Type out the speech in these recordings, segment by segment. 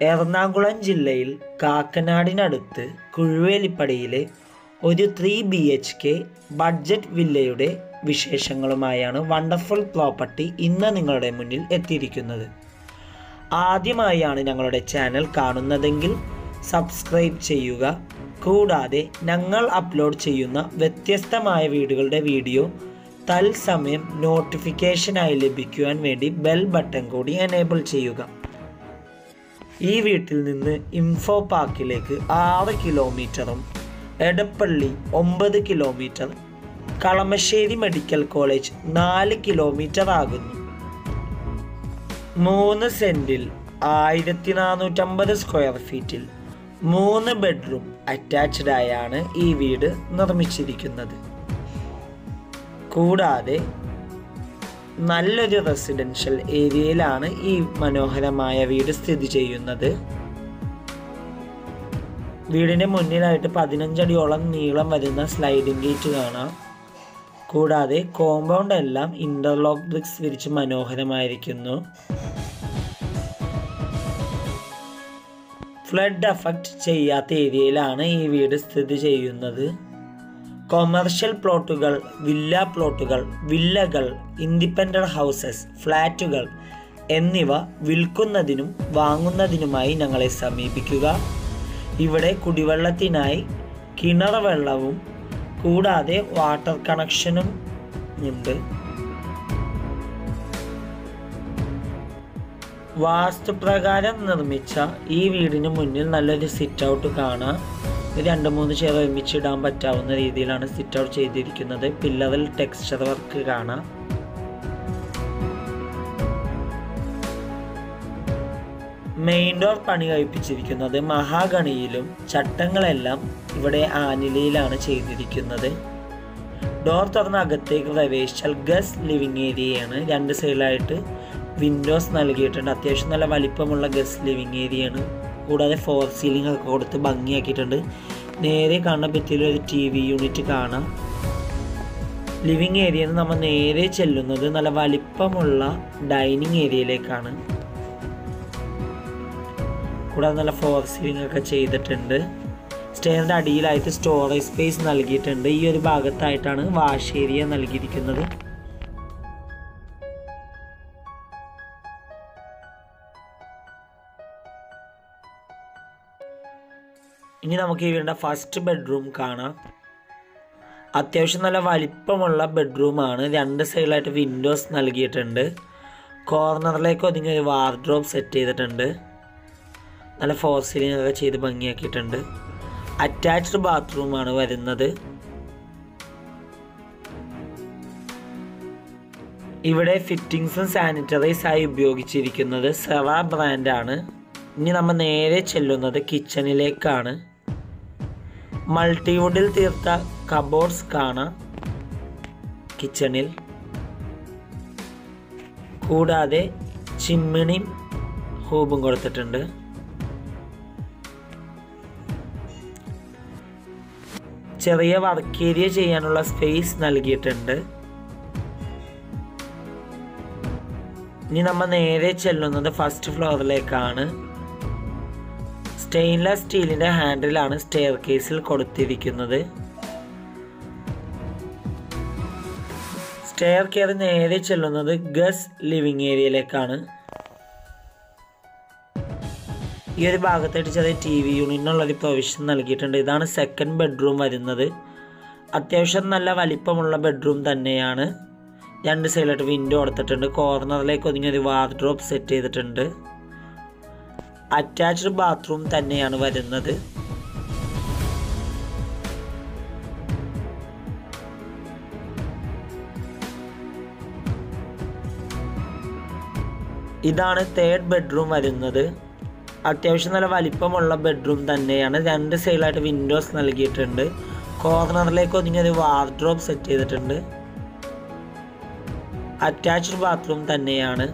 എറണാകുളം ജില്ലയിൽ കാക്കനാടിനടുത്ത് കുഴുവേലിപ്പടിയിലെ ഒരു three B H K budget വില്ലയുടെ വിശേഷങ്ങളുമായാണ് വണ്ടർഫുൾ പ്രോപ്പർട്ടി ഇന്ന് നിങ്ങളുടെ മുന്നിൽ എത്തിയിരിക്കുന്നത് ആദ്യമായാണ് ഞങ്ങളുടെ ചാനൽ കാണുന്നതെങ്കിൽ സബ്സ്ക്രൈബ് ചെയ്യുക കൂടാതെ ഞങ്ങൾ അപ്ലോഡ് ചെയ്യുന്ന വ്യത്യസ്തമായ വീടുകളുടെ വീഡിയോ തത്സമയം നോട്ടിഫിക്കേഷനായി ലഭിക്കുവാൻ വേണ്ടി ബെൽ ബട്ടൺ കൂടി എനേബിൾ ചെയ്യുക ഈ വീട്ടിൽ നിന്ന് ഇൻഫോ പാർക്കിലേക്ക് ആറ് കിലോമീറ്ററും എടപ്പള്ളി ഒമ്പത് കിലോമീറ്റർ കളമശ്ശേരി മെഡിക്കൽ കോളേജ് നാല് കിലോമീറ്റർ ആകുന്നു മൂന്ന് സെൻറ്റിൽ ആയിരത്തി നാനൂറ്റമ്പത് സ്ക്വയർ ഫീറ്റിൽ മൂന്ന് ബെഡ്റൂം അറ്റാച്ച്ഡ് ആയാണ് ഈ വീട് നിർമ്മിച്ചിരിക്കുന്നത് കൂടാതെ നല്ലൊരു റെസിഡൻഷ്യൽ ഏരിയയിലാണ് ഈ മനോഹരമായ വീട് സ്ഥിതി ചെയ്യുന്നത് വീടിന് മുന്നിലായിട്ട് പതിനഞ്ചടിയോളം നീളം വരുന്ന സ്ലൈഡിംഗ് ഗേറ്റ് കാണാം കൂടാതെ കോമ്പൗണ്ട് എല്ലാം ഇന്റർലോക്ക് ബ്രിക്സ് വിരിച്ച് മനോഹരമായിരിക്കുന്നു ഫ്ലഡ് അഫക്റ്റ് ചെയ്യാത്ത ഏരിയയിലാണ് ഈ വീട് സ്ഥിതി ചെയ്യുന്നത് കൊമേർഷ്യൽ പ്ലോട്ടുകൾ വില്ല പ്ലോട്ടുകൾ വില്ലകൾ ഇൻഡിപെൻഡന്റ് ഹൗസസ് ഫ്ലാറ്റുകൾ എന്നിവ വിൽക്കുന്നതിനും വാങ്ങുന്നതിനുമായി ഞങ്ങളെ സമീപിക്കുക ഇവിടെ കുടിവെള്ളത്തിനായി കിണർ വെള്ളവും കൂടാതെ വാട്ടർ കണക്ഷനും ഉണ്ട് വാസ്തുപ്രകാരം നിർമ്മിച്ച ഈ വീടിന് മുന്നിൽ നല്ലൊരു സിറ്റ് ഔട്ട് കാണാം രണ്ട് മൂന്ന് ചെയർ ഒരുമിച്ചിടാൻ പറ്റാവുന്ന രീതിയിലാണ് സിറ്റ് ഔട്ട് ചെയ്തിരിക്കുന്നത് പില്ലറിൽ ടെക്സ്ചർ വർക്ക് കാണാം മെയിൻ ഡോർ പണി കഴിപ്പിച്ചിരിക്കുന്നത് മഹാഗണിയിലും ചട്ടങ്ങളെല്ലാം ഇവിടെ ആനിലയിലാണ് ചെയ്തിരിക്കുന്നത് ഡോർ തുറന്ന അകത്തേക്ക് പ്രവേശിച്ചാൽ ഗസ് ലിവിങ് ഏരിയയാണ് രണ്ട് സൈഡിലായിട്ട് വിൻഡോസ് നൽകിയിട്ടുണ്ട് അത്യാവശ്യം നല്ല വലിപ്പമുള്ള ഗസ് ലിവിങ് ഏരിയയാണ് കൂടാതെ ഫോർ സീലിംഗ് ഒക്കെ കൊടുത്ത് ഭംഗിയാക്കിയിട്ടുണ്ട് നേരെ കാണാൻ പറ്റിയ ഒരു ടി വി യൂണിറ്റ് കാണാം ലിവിങ് ഏരിയയിൽ നിന്ന് നമ്മൾ നേരെ ചെല്ലുന്നത് നല്ല വലിപ്പമുള്ള ഡൈനിങ് ഏരിയയിലേക്കാണ് കൂടാതെ നല്ല ഫോർ സീലിംഗ് ഒക്കെ ചെയ്തിട്ടുണ്ട് സ്റ്റെയറിൻ്റെ അടിയിലായിട്ട് സ്റ്റോറേജ് സ്പേസ് നൽകിയിട്ടുണ്ട് ഈ ഒരു ഭാഗത്തായിട്ടാണ് വാഷ് ഏരിയ നൽകിയിരിക്കുന്നത് ഇനി നമുക്ക് ഈ വീടിൻ്റെ ഫസ്റ്റ് ബെഡ്റൂം കാണാം അത്യാവശ്യം നല്ല വലിപ്പമുള്ള ബെഡ്റൂമാണ് രണ്ട് സൈഡിലായിട്ട് വിൻഡോസ് നൽകിയിട്ടുണ്ട് കോർണറിലേക്ക് ഒതുങ്ങി ഒരു വാർഡ്രോബ് സെറ്റ് ചെയ്തിട്ടുണ്ട് നല്ല ഫോർ സീലിംഗ് ഒക്കെ ചെയ്ത് ഭംഗിയാക്കിയിട്ടുണ്ട് അറ്റാച്ച്ഡ് ബാത്റൂമാണ് വരുന്നത് ഇവിടെ ഫിറ്റിങ്സും സാനിറ്ററീസ് ആയി ഉപയോഗിച്ചിരിക്കുന്നത് സെറ ബ്രാൻഡാണ് ഇനി നമ്മൾ നേരെ ചെല്ലുന്നത് കിച്ചണിലേക്കാണ് മൾട്ടിവുഡിൽ തീർത്ത കബോർഡ്സ് കാണാം കിച്ചണിൽ കൂടാതെ ചിമ്മിണിയും ഹൂബും കൊടുത്തിട്ടുണ്ട് ചെറിയ വർക്ക് ഏരിയ ചെയ്യാനുള്ള സ്പേസ് നൽകിയിട്ടുണ്ട് ഇനി നമ്മൾ നേരെ ചെല്ലുന്നത് ഫസ്റ്റ് ഫ്ലോറിലേക്കാണ് സ്റ്റെയിൻലെസ് സ്റ്റീലിൻ്റെ ഹാൻഡിലാണ് സ്റ്റെയർ കേസിൽ കൊടുത്തിരിക്കുന്നത് സ്റ്റെയർ കയറി നേരെ ചെല്ലുന്നത് ഗസ് ലിവിങ് ഏരിയയിലേക്കാണ് ഈ ഒരു ഭാഗത്തായിട്ട് ചെറിയ ടി വി യൂണിറ്റിനുള്ളൊരു പ്രൊവിഷൻ നൽകിയിട്ടുണ്ട് ഇതാണ് സെക്കൻഡ് ബെഡ്റൂം വരുന്നത് അത്യാവശ്യം നല്ല വലിപ്പമുള്ള ബെഡ്റൂം തന്നെയാണ് രണ്ട് സൈഡിലായിട്ട് വിൻഡോ കൊടുത്തിട്ടുണ്ട് കോർണറിലേക്ക് ഒതുങ്ങിയ ഒരു വാർഡ്രോബ് സെറ്റ് ചെയ്തിട്ടുണ്ട് അറ്റാച്ച്ഡ് ബാത്റൂം തന്നെയാണ് വരുന്നത് ഇതാണ് തേർഡ് ബെഡ്റൂം വരുന്നത് അത്യാവശ്യം നല്ല വലിപ്പമുള്ള ബെഡ്റൂം തന്നെയാണ് രണ്ട് സൈഡിലായിട്ട് വിൻഡോസ് നൽകിയിട്ടുണ്ട് കോർണറിലേക്ക് ഒതുങ്ങിയ ഒരു വാർഡ്രോബ് സെറ്റ് ചെയ്തിട്ടുണ്ട് അറ്റാച്ച്ഡ് ബാത്റൂം തന്നെയാണ്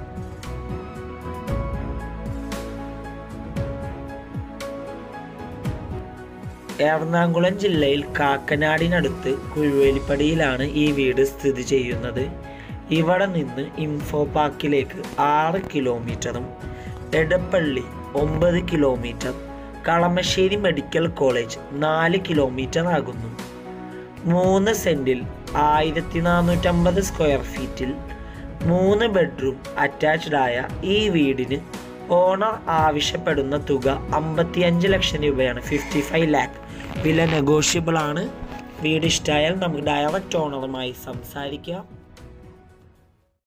എറണാകുളം ജില്ലയിൽ കാക്കനാടിനടുത്ത് കുഴുവേലിപ്പടിയിലാണ് ഈ വീട് സ്ഥിതി ചെയ്യുന്നത് ഇവിടെ നിന്ന് ഇൻഫോ പാർക്കിലേക്ക് ആറ് കിലോമീറ്ററും എടപ്പള്ളി ഒമ്പത് കിലോമീറ്റർ കളമശ്ശേരി മെഡിക്കൽ കോളേജ് നാല് കിലോമീറ്റർ ആകുന്നു മൂന്ന് സെൻറ്റിൽ ആയിരത്തി നാനൂറ്റമ്പത് സ്ക്വയർ ഫീറ്റിൽ മൂന്ന് ബെഡ്റൂം അറ്റാച്ച്ഡ് ആയ ഈ വീടിന് ഓണർ ആവശ്യപ്പെടുന്ന തുക അമ്പത്തിയഞ്ച് ലക്ഷം രൂപയാണ് ഫിഫ്റ്റി ഫൈവ് ലാക്ക് വില നെഗോഷ്യബിൾ ആണ് വീട് ഇഷ്ടമായാൽ നമുക്ക് ഡയറക്റ്റ് ഓണറുമായി സംസാരിക്കാം